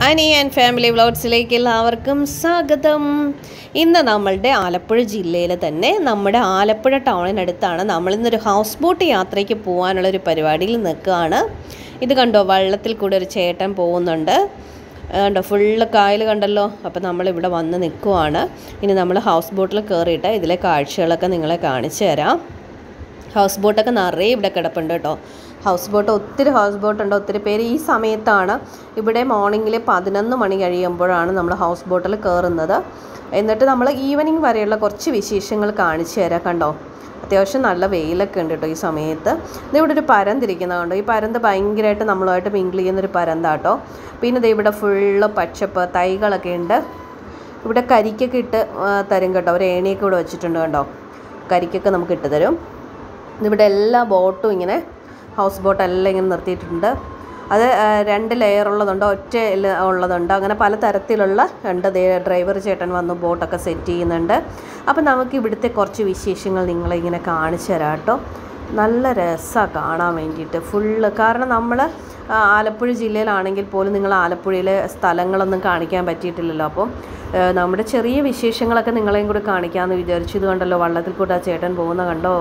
Ani and family വ്ളോഗ്സിലേക്ക് എല്ലാവർക്കും സ്വാഗതം ഇന്ന് നമ്മളുടെ ആലപ്പുഴ ജില്ലയിൽ തന്നെ നമ്മുടെ ആലപ്പുഴ ടൗണിനടുത്താണ് നമ്മളിന്നൊരു ഹൗസ് ബോട്ട് യാത്രയ്ക്ക് പോകാനുള്ള ഒരു പരിപാടിയിൽ നിൽക്കുകയാണ് ഇത് കണ്ടോ വള്ളത്തിൽ കൂടെ ഒരു ചേട്ടൻ പോകുന്നുണ്ട് കണ്ടോ ഫുള്ള് കായൽ കണ്ടല്ലോ അപ്പോൾ നമ്മളിവിടെ വന്ന് നിൽക്കുവാണ് ഇനി നമ്മൾ ഹൗസ് ബോട്ടിൽ കയറിയിട്ട് ഇതിലെ കാഴ്ചകളൊക്കെ നിങ്ങളെ കാണിച്ചു തരാം ഹൗസ് ബോട്ടൊക്കെ നിറയെ ഇവിടെ കിടപ്പുണ്ട് കേട്ടോ ഹൗസ് ബോട്ട് ഒത്തിരി ഹൗസ് ബോട്ടുണ്ട് ഒത്തിരി പേര് ഈ സമയത്താണ് ഇവിടെ മോർണിംഗിൽ പതിനൊന്ന് മണി കഴിയുമ്പോഴാണ് നമ്മൾ ഹൗസ് ബോട്ടിൽ കയറുന്നത് എന്നിട്ട് നമ്മൾ ഈവനിങ് വരെയുള്ള കുറച്ച് വിശേഷങ്ങൾ കാണിച്ചു തരാം കണ്ടോ അത്യാവശ്യം നല്ല വെയിലൊക്കെ ഉണ്ട് കേട്ടോ ഈ സമയത്ത് ഇത് ഇവിടെ ഒരു പരന്തിരിക്കുന്നത് കണ്ടോ ഈ പരന്ത് ഭയങ്കരമായിട്ട് നമ്മളുമായിട്ട് മിങ്കിൾ ചെയ്യുന്നൊരു പരന്താട്ടോ പിന്നെ ഇത് ഇവിടെ ഫുള്ള് പച്ചപ്പ് തൈകളൊക്കെ ഉണ്ട് ഇവിടെ കരിക്കൊക്കെ ഇട്ട് ആ, തരും കേട്ടോ ഒരു ഏണിയൊക്കെ ഇവിടെ വെച്ചിട്ടുണ്ട് കണ്ടോ കരിക്കൊക്കെ നമുക്ക് ഇട്ട് തരും ഇവിടെ എല്ലാ ബോട്ടും ഇങ്ങനെ ഹൗസ് ബോട്ടെല്ലാം ഇങ്ങനെ നിർത്തിയിട്ടുണ്ട് അത് ആ, രണ്ട് ലെയർ ഉള്ളതുണ്ട് ഒറ്റ ല- ഉള്ളതുണ്ട് അങ്ങനെ പല തരത്തിലുള്ള രണ്ട് ഡ്രൈവർ ചേട്ടൻ വന്ന് ബോട്ടൊക്കെ സെറ്റ് ചെയ്യുന്നുണ്ട് അപ്പം നമുക്ക് ഇവിടുത്തെ കുറച്ച് വിശേഷങ്ങൾ നിങ്ങളെ ഇങ്ങനെ കാണിച്ചു തരാം കേട്ടോ നല്ല രസമാണ് കാണാൻ വേണ്ടിയിട്ട് ഫുള്ള് കാരണം നമ്മൾ ആലപ്പുഴ ജില്ലയിലാണെങ്കിൽ പോലും നിങ്ങൾ ആലപ്പുഴയിലെ സ്ഥലങ്ങളൊന്നും കാണിക്കാൻ പറ്റിയിട്ടില്ലല്ലോ അപ്പം ആ, നമ്മുടെ ചെറിയ വിശേഷങ്ങളൊക്കെ നിങ്ങളെയും കൂടി കാണിക്കാമെന്ന് വിചാരിച്ചു ഇത് കണ്ടല്ലോ വള്ളത്തിൽ കൂടെ ആ ചേട്ടൻ പോകുന്ന കണ്ടോ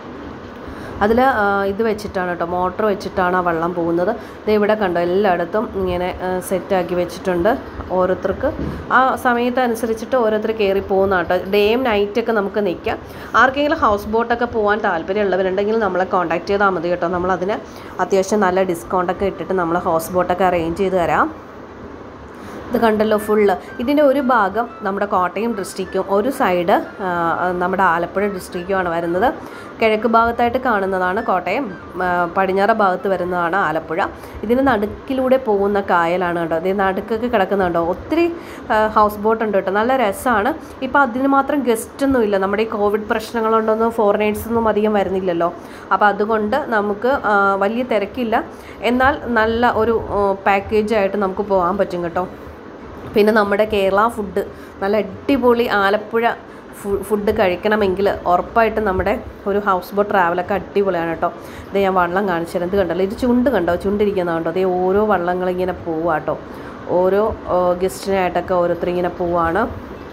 അതിൽ ഇത് വെച്ചിട്ടാണ് കേട്ടോ മോട്ടർ വെച്ചിട്ടാണ് ആ വെള്ളം പോകുന്നത് ഇത് ഇവിടെ കണ്ടോ എല്ലായിടത്തും ഇങ്ങനെ സെറ്റാക്കി വെച്ചിട്ടുണ്ട് ഓരോരുത്തർക്ക് ആ സമയത്ത് അനുസരിച്ചിട്ട് ഓരോരുത്തർ കയറി പോകുന്ന കേട്ടോ ഡേയും നൈറ്റൊക്കെ നമുക്ക് നിൽക്കാം ആർക്കെങ്കിലും ഹൗസ് ബോട്ടൊക്കെ പോകാൻ താല്പര്യമുള്ളവരുണ്ടെങ്കിൽ നമ്മളെ കോൺടാക്ട് ചെയ്താൽ മതി കേട്ടോ നമ്മളതിന് അത്യാവശ്യം നല്ല ഡിസ്കൗണ്ടൊക്കെ ഇട്ടിട്ട് നമ്മൾ ഹൗസ് ബോട്ടൊക്കെ അറേഞ്ച് ചെയ്ത് തരാം ഇത് കണ്ടല്ലോ ഫുള്ള് ഇതിൻ്റെ ഒരു ഭാഗം നമ്മുടെ കോട്ടയം ഡിസ്ട്രിക്റ്റും ഒരു സൈഡ് ആ, നമ്മുടെ ആലപ്പുഴ ഡിസ്ട്രിക്റ്റുമാണ് വരുന്നത് കിഴക്ക് ഭാഗത്തായിട്ട് കാണുന്നതാണ് കോട്ടയം ആ, പടിഞ്ഞാറ് ഭാഗത്ത് വരുന്നതാണ് ആലപ്പുഴ ഇതിന് നടുക്കിലൂടെ പോകുന്ന കായലാണ് കേട്ടോ ഇത് നടുക്കൊക്കെ കിടക്കുന്നുണ്ടോ ഒത്തിരി ആ, ഹൗസ് ബോട്ട് ഉണ്ട് കേട്ടോ നല്ല രസമാണ് ഇപ്പോൾ അതിന് മാത്രം ഗസ്റ്റ് ഒന്നും ഇല്ല നമ്മുടെ ഈ കോവിഡ് പ്രശ്നങ്ങളുണ്ടൊന്നും ഫോറിനേഴ്സ് ഒന്നും അധികം വരുന്നില്ലല്ലോ അപ്പോൾ അതുകൊണ്ട് നമുക്ക് ആ, വലിയ തിരക്കില്ല എന്നാൽ നല്ല ഒരു പാക്കേജായിട്ട് നമുക്ക് പോകാൻ പറ്റും കേട്ടോ പിന്നെ നമ്മുടെ കേരള ഫുഡ് നല്ല അടിപൊളി ആലപ്പുഴ ഫു- ഫുഡ് കഴിക്കണമെങ്കിൽ ഉറപ്പായിട്ടും നമ്മുടെ ഒരു ഹൗസ് ബോട്ട് ട്രാവലൊക്കെ അടിപൊളിയാണ് കേട്ടോ ഇത് ഞാൻ വള്ളം കാണിച്ചു തരാം ഇത് കണ്ടല്ലോ ഇത് ചുണ്ട് കണ്ടോ ചുണ്ടിരിക്കുന്ന കണ്ടോ അതേ ഓരോ വള്ളങ്ങളിങ്ങനെ പോവാ കേട്ടോ ഓരോ ഗസ്റ്റിനായിട്ടൊക്കെ ഓരോരുത്തർ ഇങ്ങനെ പോവാണ്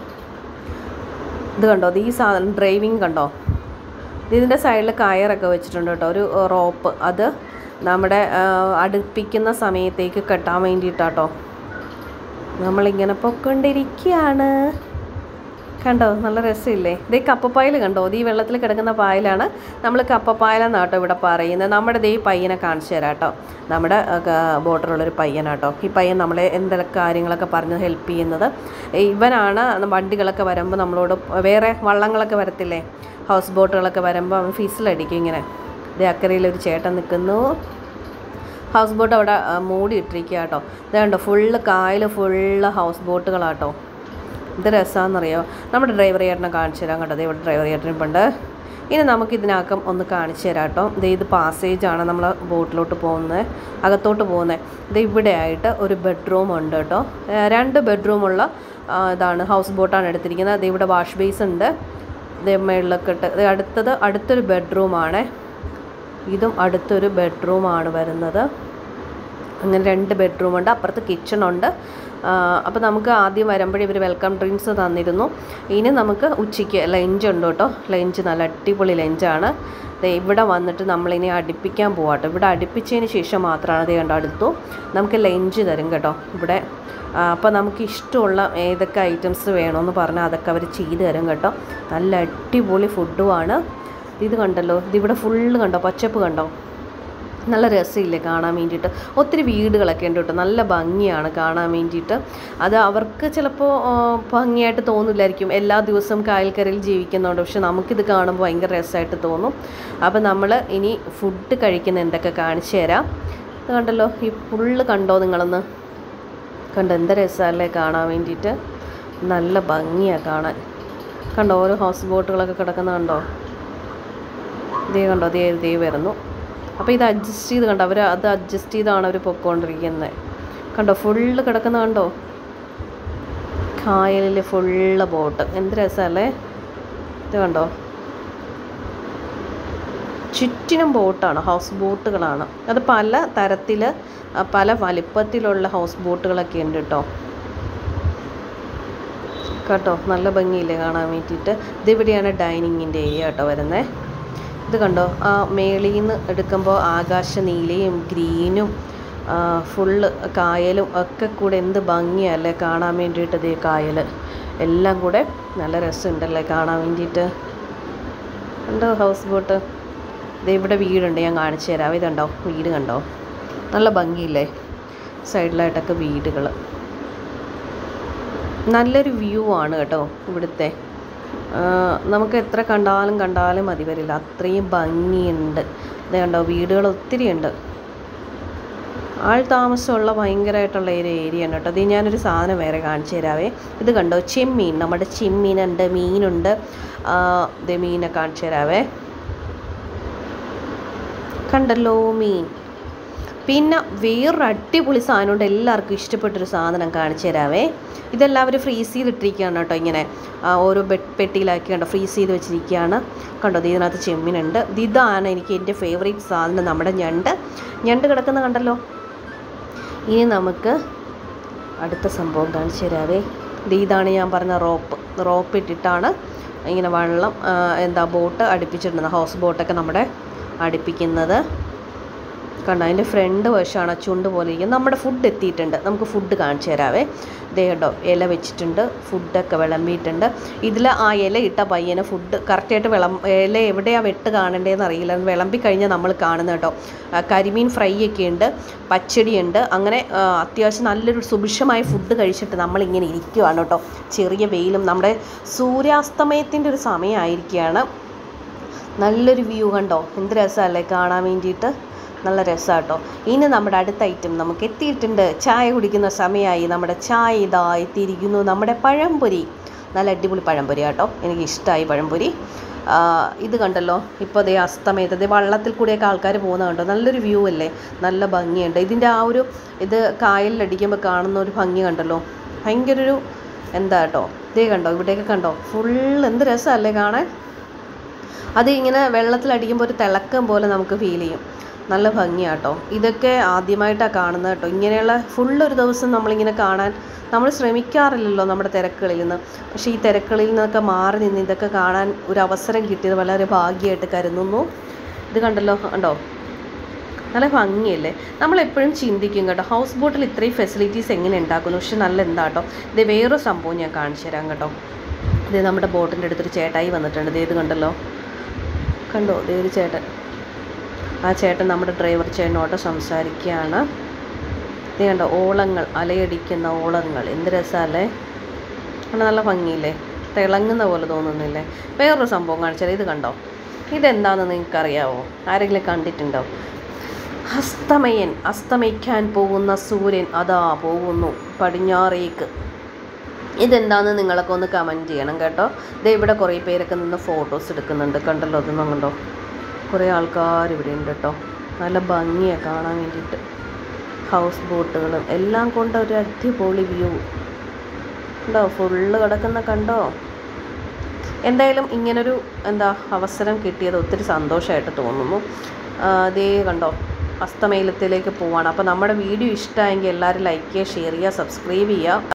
ഇത് കണ്ടോ ഇത് ഈ സാധനം ഡ്രൈവിങ് കണ്ടോ ഇത് ഇതിൻ്റെ സൈഡിൽ കയറൊക്കെ വെച്ചിട്ടുണ്ട് കേട്ടോ ഒരു റോപ്പ് അത് നമ്മുടെ ആ, അടുപ്പിക്കുന്ന സമയത്തേക്ക് കെട്ടാൻ വേണ്ടിയിട്ടാട്ടോ നമ്മളിങ്ങനെ പൊക്കൊണ്ടിരിക്കുകയാണ് കണ്ടോ നല്ല രസമില്ലേ ഇതേ കപ്പപ്പായൽ കണ്ടോ ഇത് ഈ വെള്ളത്തിൽ കിടക്കുന്ന പായലാണ് നമ്മൾ കപ്പപ്പായലെന്നാട്ടോ ഇവിടെ പറയുന്നത് നമ്മുടെ ദേ ഈ പയ്യനെ കാണിച്ചു തരാം കേട്ടോ നമ്മുടെ ബോട്ടിലുള്ളൊരു പയ്യനാട്ടോ ഈ പയ്യൻ നമ്മളെ എന്തെല്ലാം കാര്യങ്ങളൊക്കെ പറഞ്ഞ് ഹെൽപ്പ് ചെയ്യുന്നത് ഇവനാണ് വണ്ടികളൊക്കെ വരുമ്പോൾ നമ്മളോട് വേറെ വള്ളങ്ങളൊക്കെ വരത്തില്ലേ ഹൗസ് ബോട്ടുകളൊക്കെ വരുമ്പോൾ അവൻ ഫീസിലടിക്കും ഇങ്ങനെ ഇതേ അക്കരയിൽ ഒരു ചേട്ടൻ നിൽക്കുന്നു ഹൗസ് ബോട്ട് അവിടെ ആ, മൂടി ഇട്ടിരിക്കുക കേട്ടോ ഇത് കണ്ടോ ഫുള്ള് കായൽ ഫുള്ള് ഹൗസ് ബോട്ടുകളാട്ടോ ഇത് രസമാണെന്നറിയോ നമ്മുടെ ഡ്രൈവർ ചേട്ടനെ കാണിച്ചു തരാം കേട്ടോ ദേ ഇവിടെ ഡ്രൈവർ ചേട്ടനിപ്പുണ്ട് ഇനി നമുക്ക് ഇതിനകം ഒന്ന് കാണിച്ചു തരാം കേട്ടോ ഇത് ഇത് പാസേജാണ് നമ്മൾ ബോട്ടിലോട്ട് പോകുന്നത് അകത്തോട്ട് പോകുന്നത് ഇത് ഇവിടെ ആയിട്ട് ഒരു ബെഡ്റൂം ഉണ്ട് കേട്ടോ ഏ, രണ്ട് ബെഡ്റൂമുള്ള ആ, ഇതാണ് ഹൗസ് ബോട്ടാണ് എടുത്തിരിക്കുന്നത് അത് ഇവിടെ വാഷ് ബേസ് ഉണ്ട് ഇത് മേളിലൊക്കെ ഇട്ട് ഇത് അടുത്തത് അടുത്തൊരു ബെഡ്റൂമാണ് ഇതും അടുത്തൊരു ബെഡ്റൂമാണ് വരുന്നത് അങ്ങനെ രണ്ട് ബെഡ്റൂമുണ്ട് അപ്പുറത്ത് കിച്ചണുണ്ട് അപ്പോൾ നമുക്ക് ആദ്യം വരുമ്പോഴേ ഇവർ വെൽക്കം ഡ്രിങ്ക്സ് തന്നിരുന്നു ഇനി നമുക്ക് ഉച്ചയ്ക്ക് ലഞ്ച് ഉണ്ട് കേട്ടോ ലഞ്ച് നല്ല അടിപൊളി ലഞ്ചാണ് ദേ ഇവിടെ വന്നിട്ട് നമ്മളിനി അടുപ്പിക്കാൻ പോവാട്ടോ ഇവിടെ അടുപ്പിച്ചതിന് ശേഷം മാത്രമാണ് ഇത് കണ്ടോ അടുത്തു നമുക്ക് ലഞ്ച് തരും കേട്ടോ ഇവിടെ അപ്പോൾ നമുക്ക് ഇഷ്ടമുള്ള ഏതൊക്കെ ഐറ്റംസ് വേണമെന്ന് പറഞ്ഞാൽ അതൊക്കെ അവർ ചെയ്തു തരും കേട്ടോ നല്ല അടിപൊളി ഫുഡുമാണ് ഇത് കണ്ടല്ലോ ഇതിവിടെ ഫുള്ള് കണ്ടോ പച്ചപ്പ് കണ്ടോ നല്ല രസമില്ലേ കാണാൻ വേണ്ടിയിട്ട് ഒത്തിരി വീടുകളൊക്കെ ഉണ്ട് കേട്ടോ നല്ല ഭംഗിയാണ് കാണാൻ വേണ്ടിയിട്ട് അത് അവർക്ക് ചിലപ്പോൾ ആ, ഭംഗിയായിട്ട് തോന്നില്ലായിരിക്കും എല്ലാ ദിവസവും കായൽക്കരയിൽ ജീവിക്കുന്നുണ്ട് പക്ഷെ നമുക്കിത് കാണുമ്പോൾ ഭയങ്കര രസമായിട്ട് തോന്നും അപ്പോൾ നമ്മൾ ഇനി ഫുഡ് കഴിക്കുന്ന എന്തൊക്കെ കാണിച്ചു തരാം ഇത് കണ്ടല്ലോ ഈ ഫുള്ള് കണ്ടോ നിങ്ങളൊന്ന് കണ്ടോ എന്ത് രസമല്ലേ കാണാൻ വേണ്ടിയിട്ട് നല്ല ഭംഗിയാണ് കാണാൻ കണ്ടോ ഓരോ ഹൗസ് ബോട്ടുകളൊക്കെ കിടക്കുന്ന കണ്ടോ ഇതേ കണ്ടോ അതേ ഇതേ വരുന്നു അപ്പോൾ ഇത് അഡ്ജസ്റ്റ് ചെയ്ത് കണ്ടോ അവർ അത് അഡ്ജസ്റ്റ് ചെയ്താണ് അവർ പൊയ്ക്കൊണ്ടിരിക്കുന്നത് കണ്ടോ ഫുള്ള് കിടക്കുന്ന കണ്ടോ കായലിൽ ഫുള്ള് ബോട്ട് എന്ത് രസമല്ലേ ഇത് കണ്ടോ ചുറ്റിനും ബോട്ടാണ് ഹൗസ് ബോട്ടുകളാണ് അത് പല തരത്തിൽ പല വലിപ്പത്തിലുള്ള ഹൗസ് ബോട്ടുകളൊക്കെ ഉണ്ട് കേട്ടോ കേട്ടോ നല്ല ഭംഗിയില്ലേ കാണാൻ വേണ്ടിയിട്ട് ഇതിവിടെയാണ് ഡൈനിങ്ങിൻ്റെ ഏരിയ കേട്ടോ വരുന്നത് ഇത് കണ്ടോ ആ മേളിൽ നിന്ന് എടുക്കുമ്പോൾ ആകാശ നീലയും ഗ്രീനും ഫുള്ള് കായലും ഒക്കെ കൂടെ എന്ത് ഭംഗിയല്ലേ കാണാൻ വേണ്ടിയിട്ട് ഇതേ കായൽ എല്ലാം കൂടെ നല്ല രസമുണ്ടല്ലേ കാണാൻ വേണ്ടിയിട്ട് കണ്ടോ ഹൗസ് ബോട്ട് ദേ ഇവിടെ വീടുണ്ട് ഞാൻ കാണിച്ചു തരാം ഇതുണ്ടോ വീട് കണ്ടോ നല്ല ഭംഗിയില്ലേ സൈഡിലായിട്ടൊക്കെ വീടുകൾ നല്ലൊരു വ്യൂ ആണ് കേട്ടോ ഇവിടുത്തെ ആ, നമുക്ക് എത്ര കണ്ടാലും കണ്ടാലും മതി വരില്ല അത്രയും ഭംഗിയുണ്ട് ഇത് കണ്ടോ വീടുകൾ ഒത്തിരി ഉണ്ട് ആൾ താമസമുള്ള ഭയങ്കരമായിട്ടുള്ള ഒരു ഏരിയ ആണ് കേട്ടോ ഇത് ഞാനൊരു സാധനം വേറെ കാണിച്ചു തരാവേ ഇത് കണ്ടോ ചെമ്മീൻ നമ്മുടെ ചെമ്മീനുണ്ട് മീനുണ്ട് ആ, ദേ മീനെ കാണിച്ചു തരാവേ കണ്ടല്ലോ മീൻ പിന്നെ വേറൊരു അടിപൊളി സാധനമുണ്ട് എല്ലാവർക്കും ഇഷ്ടപ്പെട്ടൊരു സാധനം കാണിച്ചു തരാവേ ഇതെല്ലാവരും ഫ്രീസ് ചെയ്തിട്ടിരിക്കുകയാണ് കേട്ടോ ഇങ്ങനെ ആ, ഓരോ ബെഡ് പെട്ടിയിലാക്കി കണ്ടോ ഫ്രീസ് ചെയ്ത് വെച്ചിരിക്കുകയാണ് കണ്ടോ ദേ ഇതിനകത്ത് ചെമ്മീനുണ്ട് ഇത് ഇതാണ് എനിക്ക് എൻ്റെ ഫേവറേറ്റ് സാധനം നമ്മുടെ ഞണ്ട് ഞണ്ട് കിടക്കുന്ന കണ്ടല്ലോ ഇനി നമുക്ക് അടുത്ത സംഭവം കാണിച്ചു തരാവേ ദേ ഇതാണ് ഞാൻ പറഞ്ഞ റോപ്പ് റോപ്പ് ഇട്ടിട്ടാണ് ഇങ്ങനെ വെള്ളം ആ, എന്താ ബോട്ട് അടുപ്പിച്ചിടുന്നത് ഹൗസ് ബോട്ടൊക്കെ നമ്മുടെ അടുപ്പിക്കുന്നത് കണ്ടോ അതിൻ്റെ ഫ്രണ്ട് വശമാണ് ചുണ്ട് പോലെ ഇരിക്കുന്നത് നമ്മുടെ ഫുഡ് എത്തിയിട്ടുണ്ട് നമുക്ക് ഫുഡ് കാണിച്ചു തരാവേ ദേ കണ്ടോ ഇല വെച്ചിട്ടുണ്ട് ഫുഡൊക്കെ വിളമ്പിയിട്ടുണ്ട് ഇതിൽ ആ ഇല ഇട്ട പയ്യന് ഫുഡ് കറക്റ്റായിട്ട് വിളം ഇല എവിടെയാണ് വെട്ട് കാണേണ്ടതെന്ന് അറിയില്ല അത് വിളമ്പി കഴിഞ്ഞാൽ നമ്മൾ കാണുന്നത് കേട്ടോ ആ, കരിമീൻ ഫ്രൈ ഒക്കെ ഉണ്ട് പച്ചടിയുണ്ട് അങ്ങനെ ആ, അത്യാവശ്യം നല്ലൊരു സുഭിക്ഷമായ ഫുഡ് കഴിച്ചിട്ട് നമ്മളിങ്ങനെ ഇരിക്കുവാണ് കേട്ടോ ചെറിയ വെയിലും നമ്മുടെ സൂര്യാസ്തമയത്തിൻ്റെ ഒരു സമയമായിരിക്കുകയാണ് നല്ലൊരു വ്യൂ കണ്ടോ എന്ത് രസമല്ലേ കാണാൻ വേണ്ടിയിട്ട് നല്ല രസമാട്ടോ ഇനി നമ്മുടെ അടുത്ത ഐറ്റം നമുക്ക് എത്തിയിട്ടുണ്ട് ചായ കുടിക്കുന്ന സമയമായി നമ്മുടെ ചായ ഇതാ എത്തിയിരിക്കുന്നു നമ്മുടെ പഴംപൊരി നല്ല അടിപൊളി പഴംപൊരി കേട്ടോ എനിക്ക് ഇഷ്ടമായി പഴംപൊരി ആ, ഇത് കണ്ടല്ലോ ഇപ്പോൾ അതേ അസ്തമയത്ത് അതേ വള്ളത്തിൽ കൂടിയൊക്കെ ആൾക്കാർ പോകുന്നത് കണ്ടോ നല്ലൊരു വ്യൂ അല്ലേ നല്ല ഭംഗിയുണ്ട് ഇതിൻ്റെ ആ ഒരു ഇത് കായലിലടിക്കുമ്പോൾ കാണുന്ന ഒരു ഭംഗി കണ്ടല്ലോ ഭയങ്കര ഒരു എന്താ കേട്ടോ ഇതേ കണ്ടോ ഇവിടെയൊക്കെ കണ്ടോ ഫുൾ എന്ത് രസമല്ലേ കാണാൻ അത് ഇങ്ങനെ വെള്ളത്തിലടിക്കുമ്പോൾ ഒരു തിളക്കം പോലെ നമുക്ക് ഫീൽ ചെയ്യും നല്ല ഭംഗിയാട്ടോ ഇതൊക്കെ ആദ്യമായിട്ടാണ് കാണുന്നത് കേട്ടോ ഇങ്ങനെയുള്ള ഫുൾ ഒരു ദിവസം നമ്മളിങ്ങനെ കാണാൻ നമ്മൾ ശ്രമിക്കാറില്ലല്ലോ നമ്മുടെ തിരക്കുകളിൽ നിന്ന് പക്ഷേ ഈ തിരക്കുകളിൽ നിന്നൊക്കെ മാറി നിന്ന് ഇതൊക്കെ കാണാൻ ഒരു അവസരം കിട്ടിയത് വളരെ ഭാഗ്യമായിട്ട് കരുതുന്നു ഇത് കണ്ടല്ലോ കണ്ടോ നല്ല ഭംഗിയല്ലേ നമ്മളെപ്പോഴും ചിന്തിക്കും കേട്ടോ ഹൗസ് ബോട്ടിൽ ഇത്രയും ഫെസിലിറ്റീസ് എങ്ങനെ ഉണ്ടാക്കുന്നു പക്ഷെ നല്ല എന്താ കേട്ടോ ഇത് വേറൊരു സംഭവം ഞാൻ കാണിച്ചു തരാം കേട്ടോ ഇത് നമ്മുടെ ബോട്ടിൻ്റെ അടുത്തൊരു ചേട്ടായി വന്നിട്ടുണ്ട് ഇത് ഇത് കണ്ടല്ലോ കണ്ടോ ദേ ഒരു ചേട്ടൻ ആ ചേട്ടൻ നമ്മുടെ ഡ്രൈവർ ചേട്ടനോട്ട് സംസാരിക്കുകയാണ് ഇത് കണ്ടോ ഓളങ്ങൾ അലയടിക്കുന്ന ഓളങ്ങൾ എന്ത് രസമല്ലേ കണ്ടോ നല്ല ഭംഗിയില്ലേ തിളങ്ങുന്ന പോലെ തോന്നുന്നില്ലേ വേറൊരു സംഭവം കാണിച്ചാൽ ഇത് കണ്ടോ ഇതെന്താണെന്ന് നിങ്ങൾക്കറിയാവോ ആരെങ്കിലും കണ്ടിട്ടുണ്ടോ അസ്തമയൻ അസ്തമിക്കാൻ പോകുന്ന സൂര്യൻ അതാ പോകുന്നു പടിഞ്ഞാറേക്ക് ഇതെന്താണെന്ന് നിങ്ങളൊക്കെ ഒന്ന് കമൻറ്റ് ചെയ്യണം കേട്ടോ ദേ ഇവിടെ കുറേ പേരൊക്കെ നിന്ന് ഫോട്ടോസ് എടുക്കുന്നുണ്ട് കണ്ടല്ലോ അതൊന്നും കണ്ടോ കുറേ ആൾക്കാർ ഇവിടെ ഉണ്ട് കേട്ടോ നല്ല ഭംഗിയാണ് കാണാൻ വേണ്ടിയിട്ട് ഹൗസ് ബോട്ടുകളും എല്ലാം കൊണ്ട് ഒരു അടിപൊളി വ്യൂ ഉണ്ടോ ഫുള്ള് കിടക്കുന്ന കണ്ടോ എന്തായാലും ഇങ്ങനൊരു എന്താ അവസരം കിട്ടിയത് ഒത്തിരി സന്തോഷമായിട്ട് തോന്നുന്നു ആ, ദേ കണ്ടോ അസ്തമേലത്തിലേക്ക് പോവാണ് അപ്പോൾ നമ്മുടെ വീഡിയോ ഇഷ്ടമായെങ്കിൽ എല്ലാവരും ലൈക്ക് ചെയ്യുക ഷെയർ ചെയ്യുക സബ്സ്ക്രൈബ് ചെയ്യുക